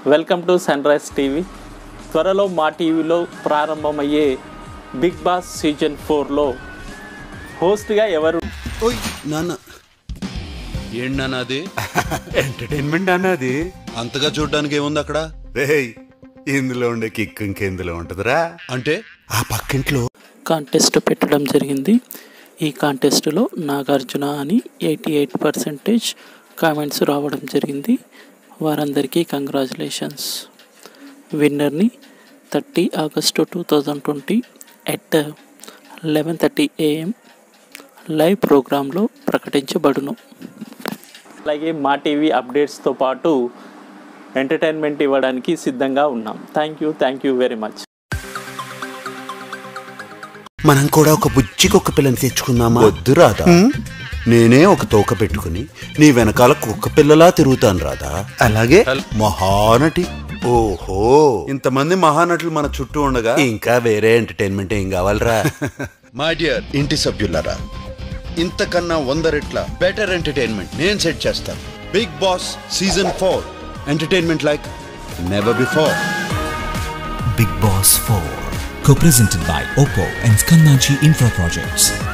Welcome to sunrise TV త్వరలో మా టీవీలో ప్రారంభమయ్యే బిగ్ బాస్ సీజన్ ఫోర్లో హోస్ట్గా ఎవరు ఓయ్ నాన్న ఏంటి నాన్న అది ఎంటర్టైన్మెంట్ అన్నది అంతగా చూడడానికి ఏముంది అక్కడ రేయ్ ఇందులో ఉండే కిక్ ఇంకెందులో ఉంటుందిరా అంటే ఆ పక్కింట్లో కాంటెస్ట్ పెట్టడం జరిగింది ఈ కాంటెస్ట్లో నాగార్జున అని ఎయిటీ ఎయిట్ పర్సెంటేజ్ కామెంట్స్ రావడం జరిగింది వారందరికీ కంగ్రాచులేషన్స్ విన్నర్ని thirty August two thousand twenty at eleven thirty AM live ప్రోగ్రాంలో ప్రకటించబడును అలాగే మా టీవీ అప్డేట్స్తో పాటు ఎంటర్టైన్మెంట్ ఇవ్వడానికి సిద్ధంగా ఉన్నాం thank you thank you very much మనం కూడా ఒక బుజ్జి కుక్క పిల్లని తెచ్చుకుందామా వద్దు రాదా నేనే ఒక తోక పెట్టుకుని నీ వెనకాల కుక్క పిల్లలా తిరుగుతాను రాదా అలాగే మహానటి ఓహో ఇంతమంది మహానటులు మన చుట్టూ ఉండగా ఇంకా వేరే ఎంటర్టైన్మెంట్ ఏం కావాలరా మై డియర్ ఇంటి సభ్యులారా ఇంతకన్నా వంద రెట్ల బెటర్ ఎంటర్టైన్మెంట్ నేను సెట్ చేస్తాను Bigg Boss season four entertainment like never before Big Boss 4, co-presented by Oppo and Skannachi Infra Projects.